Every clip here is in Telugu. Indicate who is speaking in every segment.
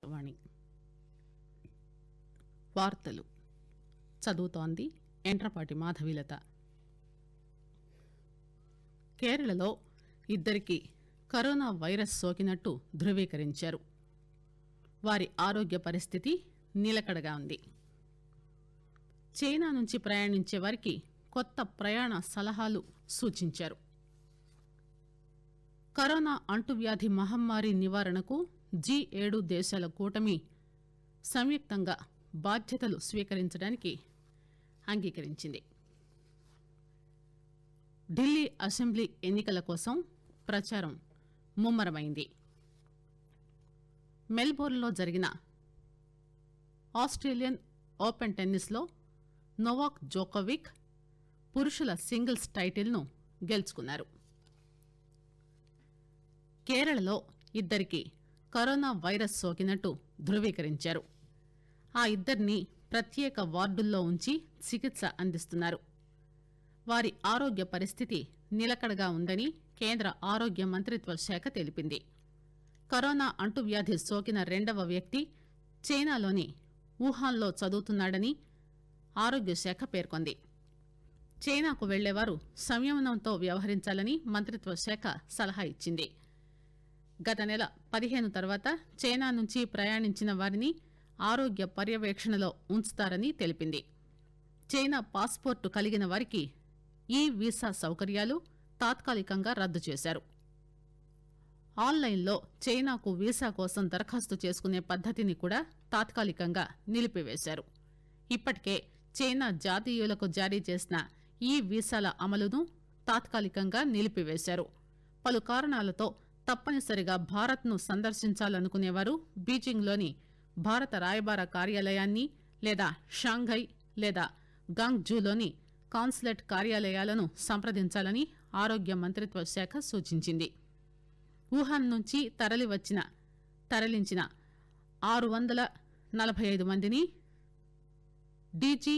Speaker 1: వాణి వార్తలు చదువుతోంది ఎంట్రపాటి మాధవీలత కేరళలో ఇద్దరికి కరోనా వైరస్ సోకినట్టు ధృవీకరించారు వారి ఆరోగ్య పరిస్థితి నిలకడగా ఉంది చైనా నుంచి ప్రయాణించే వారికి కొత్త ప్రయాణ సలహాలు సూచించారు కరోనా అంటువ్యాధి మహమ్మారి నివారణకు జీ ఏడు దేశాల కూటమి సంయుక్తంగా బాధ్యతలు స్వీకరించడానికి అంగీకరించింది ఢిల్లీ అసెంబ్లీ ఎన్నికల కోసం ప్రచారం ముమ్మరమైంది మెల్బోర్న్లో జరిగిన ఆస్ట్రేలియన్ ఓపెన్ టెన్నిస్లో నోవాక్ జోకోవిక్ పురుషుల సింగిల్స్ టైటిల్ను గెలుచుకున్నారు కేరళలో ఇద్దరికి కరోనా వైరస్ సోకినట్టు ధృవీకరించారు ఆ ఇద్దరిని ప్రత్యేక వార్డుల్లో ఉంచి చికిత్స అందిస్తున్నారు వారి ఆరోగ్య పరిస్థితి నిలకడగా ఉందని కేంద్ర ఆరోగ్య మంత్రిత్వ శాఖ తెలిపింది కరోనా అంటువ్యాధి సోకిన రెండవ వ్యక్తి చైనాలోని వుహాన్లో చదువుతున్నాడని ఆరోగ్య శాఖ పేర్కొంది చైనాకు వెళ్లేవారు సంయమనంతో వ్యవహరించాలని మంత్రిత్వ శాఖ సలహా ఇచ్చింది గత నెల పదిహేను తర్వాత చైనా నుంచి ప్రయాణించిన వారిని ఆరోగ్య పర్యవేక్షణలో ఉంచుతారని తెలిపింది చైనా పాస్పోర్టు కలిగిన వారికి ఈ వీసా సౌకర్యాలు తాత్కాలికంగా రద్దు చేశారు ఆన్లైన్లో చైనాకు వీసా కోసం దరఖాస్తు చేసుకునే పద్దతిని కూడా తాత్కాలికంగా నిలిపివేశారు ఇప్పటికే చైనా జాతీయులకు జారీ చేసిన ఈ వీసాల అమలును తాత్కాలికంగా నిలిపివేశారు పలు కారణాలతో తప్పనిసరిగా భారత్ను సందర్శించాలనుకునేవారు బీజింగ్లోని భారత రాయబార కార్యాలయాన్ని లేదా షాంఘై లేదా గాంగ్జూలోని కాన్సులేట్ కార్యాలయాలను సంప్రదించాలని ఆరోగ్య మంత్రిత్వ శాఖ సూచించింది వుహాన్ నుంచి తరలి వచ్చిన తరలించిన ఆరు వందల నలభై ఐదు మందిని డీజీ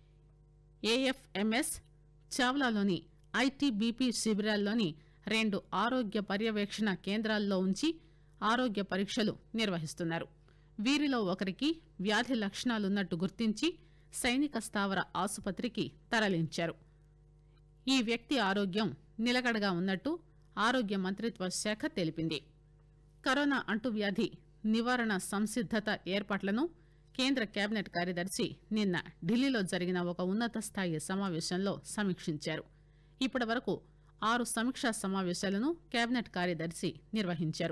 Speaker 1: ఏఎఫ్ఎంఎస్ చావ్లాలోని ఐటీబీపీ శిబిరాల్లోని రెండు ఆరోగ్య పర్యవేక్షణ కేంద్రాల్లో ఉంచి ఆరోగ్య పరీక్షలు నిర్వహిస్తున్నారు వీరిలో ఒకరికి వ్యాధి లక్షణాలున్నట్టు గుర్తించి సైనిక స్థావర ఆసుపత్రికి తరలించారు ఈ వ్యక్తి ఆరోగ్యం నిలకడగా ఉన్నట్టు ఆరోగ్య మంత్రిత్వ శాఖ తెలిపింది కరోనా అంటువ్యాధి నివారణ సంసిద్దత ఏర్పాట్లను కేంద్ర కేబినెట్ కార్యదర్శి నిన్న ఢిల్లీలో జరిగిన ఒక ఉన్నత స్థాయి సమావేశంలో సమీక్షించారు ఇప్పటి వరకు ఆరు సమీక్షా సమావేశాలను కేబినెట్ కార్యదర్శి నిర్వహించారు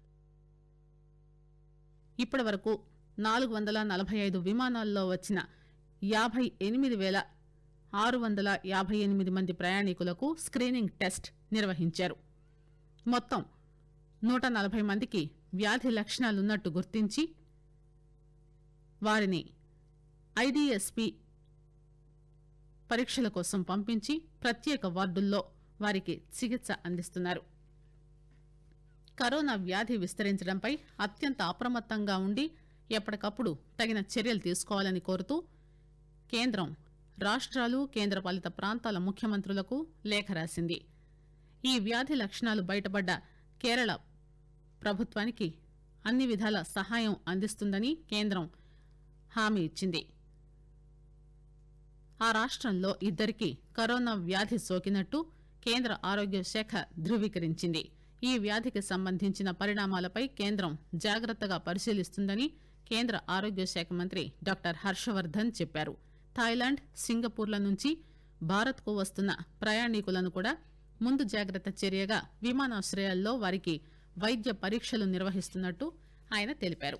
Speaker 1: ఇప్పటి వరకు నాలుగు వందల నలభై ఐదు విమానాల్లో వచ్చిన యాభై ఎనిమిది వేల ఆరు వందల యాభై ఎనిమిది మంది ప్రయాణికులకు స్క్రీనింగ్ టెస్ట్ నిర్వహించారు మొత్తం నూట నలభై మందికి వ్యాధి లక్షణాలున్నట్టు గుర్తించి వారిని ఐడిఎస్పి పరీక్షల కోసం పంపించి ప్రత్యేక వార్డుల్లో వారికి చికిత్స అందిస్తున్నారు కరోనా వ్యాధి విస్తరించడంపై అత్యంత అప్రమత్తంగా ఉండి ఎప్పటికప్పుడు తగిన చర్యలు తీసుకోవాలని కోరుతూ కేంద్రం రాష్ట్రాలు కేంద్రపాలిత ప్రాంతాల ముఖ్యమంత్రులకు లేఖ రాసింది ఈ వ్యాధి లక్షణాలు బయటపడ్డ కేరళ ప్రభుత్వానికి అన్ని విధాల సహాయం అందిస్తుందని కేంద్రం హామీ ఇచ్చింది ఆ రాష్ట్రంలో ఇద్దరికి కరోనా వ్యాధి సోకినట్టు కేంద్ర ఆరోగ్య శాఖ ధృవీకరించింది ఈ వ్యాధికి సంబంధించిన పరిణామాలపై కేంద్రం జాగ్రత్తగా పరిశీలిస్తుందని కేంద్ర ఆరోగ్య శాఖ మంత్రి డాక్టర్ హర్షవర్ధన్ చెప్పారు థాయిలాండ్ సింగపూర్ల నుంచి భారత్కు వస్తున్న ప్రయాణికులను కూడా ముందు జాగ్రత్త చర్యగా విమానాశ్రయాల్లో వారికి వైద్య పరీక్షలు నిర్వహిస్తున్నట్టు ఆయన తెలిపారు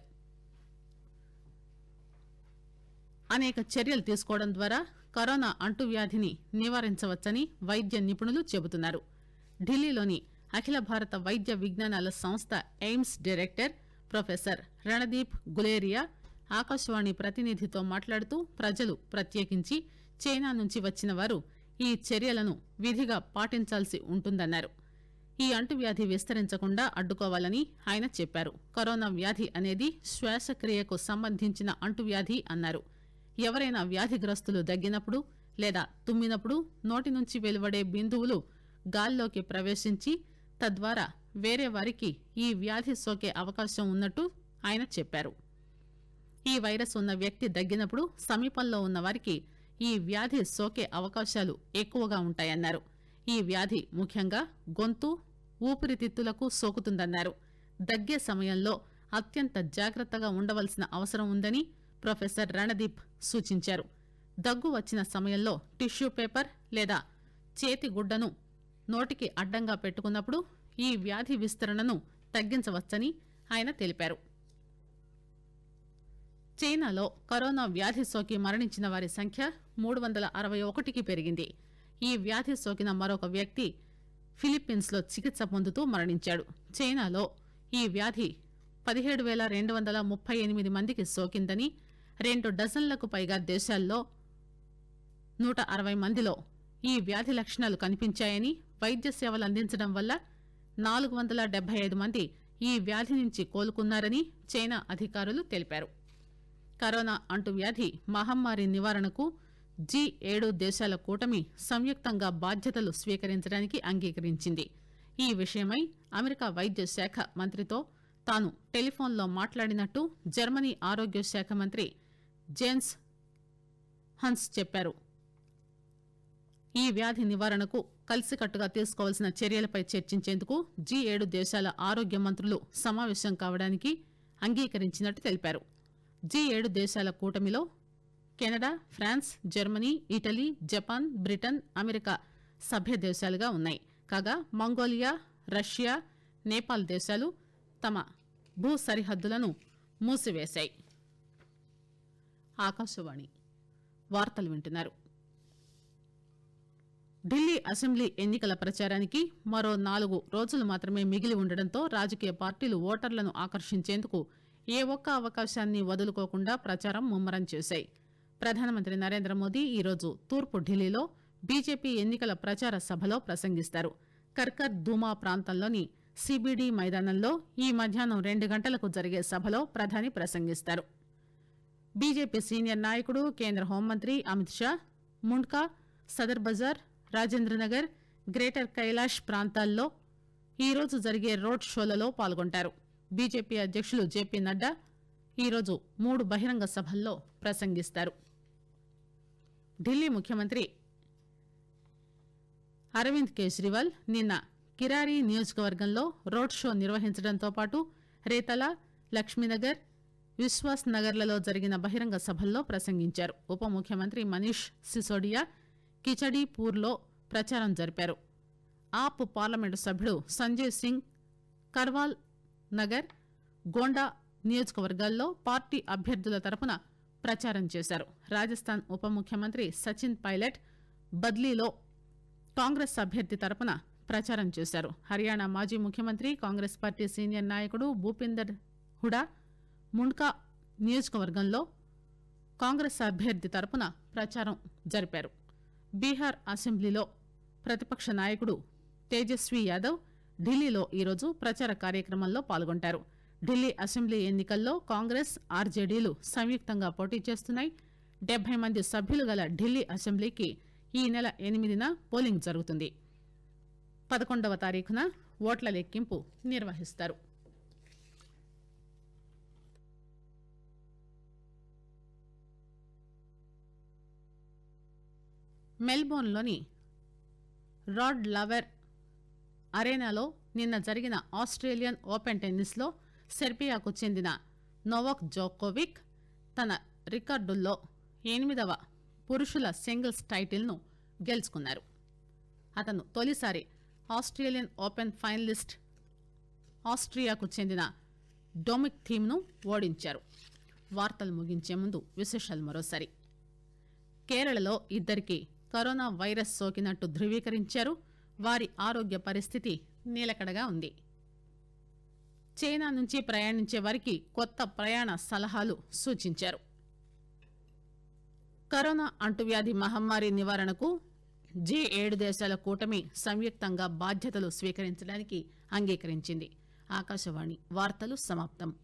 Speaker 1: అనేక చర్యలు తీసుకోవడం ద్వారా కరోనా అంటువ్యాధిని నివారించవచ్చని వైద్య నిపుణులు చెబుతున్నారు ఢిల్లీలోని అఖిల భారత వైద్య విజ్ఞానాల సంస్థ ఎయిమ్స్ డైరెక్టర్ ప్రొఫెసర్ రణదీప్ గులేరియా ఆకాశవాణి ప్రతినిధితో మాట్లాడుతూ ప్రజలు ప్రత్యేకించి చైనా నుంచి వచ్చిన వారు ఈ చర్యలను విధిగా పాటించాల్సి ఉంటుందన్నారు ఈ అంటువ్యాధి విస్తరించకుండా అడ్డుకోవాలని ఆయన చెప్పారు కరోనా వ్యాధి అనేది శ్వాసక్రియకు సంబంధించిన అంటువ్యాధి అన్నారు ఎవరైనా వ్యాధిగ్రస్తులు దగ్గినప్పుడు లేదా తుమ్మినప్పుడు నోటి నుంచి వెలువడే బిందువులు గాల్లోకి ప్రవేశించి తద్వారా వేరే వారికి ఈ వ్యాధి సోకే అవకాశం ఉన్నట్టు ఆయన చెప్పారు ఈ వైరస్ ఉన్న వ్యక్తి దగ్గినప్పుడు సమీపంలో ఉన్న వారికి ఈ వ్యాధి సోకే అవకాశాలు ఎక్కువగా ఉంటాయన్నారు ఈ వ్యాధి ముఖ్యంగా గొంతు ఊపిరితిత్తులకు సోకుతుందన్నారు దగ్గే సమయంలో అత్యంత జాగ్రత్తగా ఉండవలసిన అవసరం ఉందని ప్రొఫెసర్ రణదీప్ సూచించారు దగ్గు వచ్చిన సమయంలో టిష్యూ పేపర్ లేదా చేతి గుడ్డను నోటికి అడ్డంగా పెట్టుకున్నప్పుడు ఈ వ్యాధి విస్తరణను తగ్గించవచ్చని ఆయన తెలిపారు చైనాలో కరోనా వ్యాధి సోకి మరణించిన వారి సంఖ్య మూడు వందల అరవై ఒకటికి పెరిగింది ఈ వ్యాధి సోకిన మరొక వ్యక్తి ఫిలిప్పీన్స్ లో చికిత్స పొందుతూ మరణించాడు చైనాలో ఈ వ్యాధి పదిహేడు వేల రెండు వందల ముప్పై ఎనిమిది మందికి సోకిందని రెండు డజన్లకు పైగా దేశాల్లో నూట అరవై మందిలో ఈ వ్యాధి లక్షణాలు కనిపించాయని వైద్య సేవలు అందించడం వల్ల నాలుగు వందల డెబ్బై ఐదు మంది ఈ వ్యాధి నుంచి కోలుకున్నారని చైనా అధికారులు తెలిపారు కరోనా అంటువ్యాధి మహమ్మారి నివారణకు జీ ఏడు దేశాల కూటమి సంయుక్తంగా బాధ్యతలు స్వీకరించడానికి అంగీకరించింది ఈ విషయమై అమెరికా వైద్య శాఖ మంత్రితో తాను టెలిఫోన్లో మాట్లాడినట్టు జర్మనీ ఆరోగ్య శాఖ మంత్రి జేన్స్ హన్స్ చెప్పారు ఈ వ్యాధి నివారణకు కలిసికట్టుగా తీసుకోవాల్సిన చర్యలపై చర్చించేందుకు జీ ఏడు దేశాల ఆరోగ్య మంత్రులు సమావేశం కావడానికి అంగీకరించినట్టు తెలిపారు జీ ఏడు దేశాల కూటమిలో Canada France Germany Italy Japan Britain America సభ్య దేశాలుగా ఉన్నాయి కాగా మంగోలియా రష్యా నేపాల్ దేశాలు తమ భూ సరిహద్దులను మూసివేశాయి ఆకాశవాణి వార్తలు వింటున్నారు ఢిల్లీ అసెంబ్లీ ఎన్నికల ప్రచారానికి మరో నాలుగు రోజులు మాత్రమే మిగిలి ఉండడంతో రాజకీయ పార్టీలు ఓటర్లను ఆకర్షించేందుకు ఏ ఒక్క అవకాశాన్ని వదులుకోకుండా ప్రచారం ముమ్మరం చేశాయి ప్రధానమంత్రి నరేంద్ర మోదీ ఈరోజు తూర్పు ఢిల్లీలో బీజేపీ ఎన్నికల ప్రచార సభలో ప్రసంగిస్తారు కర్కర్ దూమా ప్రాంతంలోని సిబిడి మైదానంలో ఈ మధ్యాహ్నం రెండు గంటలకు జరిగే సభలో ప్రధాని ప్రసంగిస్తారు బీజేపీ సీనియర్ నాయకుడు కేంద్ర హోంమంత్రి అమిత్ షా ముండ్కా సదర్ బజార్ రాజేంద్రనగర్ గ్రేటర్ కైలాష్ ప్రాంతాల్లో ఈరోజు జరిగే రోడ్ షోలలో పాల్గొంటారు బీజేపీ అధ్యక్షులు జేపీ నడ్డా ఈరోజు మూడు బహిరంగ సభల్లో ప్రసంగిస్తారు ఢిల్లీ ముఖ్యమంత్రి అరవింద్ కేజ్రీవాల్ నిన్న కిరారి నియోజకవర్గంలో రోడ్ షో నిర్వహించడంతో పాటు రేతల లక్ష్మీనగర్ విశ్వాస్ నగర్లలో జరిగిన బహిరంగ సభల్లో ప్రసంగించారు ఉప ముఖ్యమంత్రి మనీష్ సిసోడియా కిచడీపూర్లో ప్రచారం జరిపారు ఆప్ పార్లమెంటు సభ్యుడు సంజయ్ సింగ్ కర్వాల్ నగర్ గోండా నియోజకవర్గాల్లో పార్టీ అభ్యర్థుల తరపున ప్రచారం చేశారు రాజస్థాన్ ఉప ముఖ్యమంత్రి సచిన్ పైలట్ బద్లీలో కాంగ్రెస్ అభ్యర్థి తరపున ప్రచారం చేశారు హర్యానా మాజీ ముఖ్యమంత్రి కాంగ్రెస్ పార్టీ సీనియర్ నాయకుడు భూపిందర్ హుడా ముండ్కా నియోజకవర్గంలో కాంగ్రెస్ అభ్యర్థి తరపున ప్రచారం జరిపారు బీహార్ అసెంబ్లీలో ప్రతిపక్ష నాయకుడు తేజస్వి యాదవ్ ఢిల్లీలో ఈరోజు ప్రచార కార్యక్రమంలో పాల్గొంటారు ఢిల్లీ అసెంబ్లీ ఎన్నికల్లో కాంగ్రెస్ ఆర్జేడీలు సంయుక్తంగా పోటీ చేస్తున్నాయి డెబ్బై మంది సభ్యులు గల ఢిల్లీ అసెంబ్లీకి ఈ నెల ఎనిమిదిన పోలింగ్ జరుగుతుంది పదకొండవ తారీఖున ఓట్ల లెక్కింపు నిర్వహిస్తారు మెల్బోర్న్లోని రాడ్ లవర్ అరేనాలో నిన్న జరిగిన ఆస్ట్రేలియన్ ఓపెన్ టెన్నిస్లో సెర్బియాకు చెందిన నోవాక్ జోకోవిక్ తన రికార్డుల్లో ఎనిమిదవ పురుషుల సింగిల్స్ టైటిల్ను గెలుచుకున్నారు అతను తొలిసారి ఆస్ట్రేలియన్ ఓపెన్ ఫైనలిస్ట్ ఆస్ట్రియాకు చెందిన డొమిక్ థీమ్ను ఓడించారు వార్తలు ముగించే ముందు విశేషాలు మరోసారి కేరళలో ఇద్దరికి కరోనా వైరస్ సోకినట్టు ధృవీకరించారు వారి ఆరోగ్య పరిస్థితి నిలకడగా ఉంది చైనా నుంచి ప్రయాణించే వారికి కొత్త ప్రయాణ సలహాలు సూచించారు కరోనా అంటువ్యాధి మహమ్మారి నివారణకు జీ ఏడు దేశాల కూటమి సంయుక్తంగా బాధ్యతలు స్వీకరించడానికి అంగీకరించింది ఆకాశవాణి వార్తలు సమాప్తం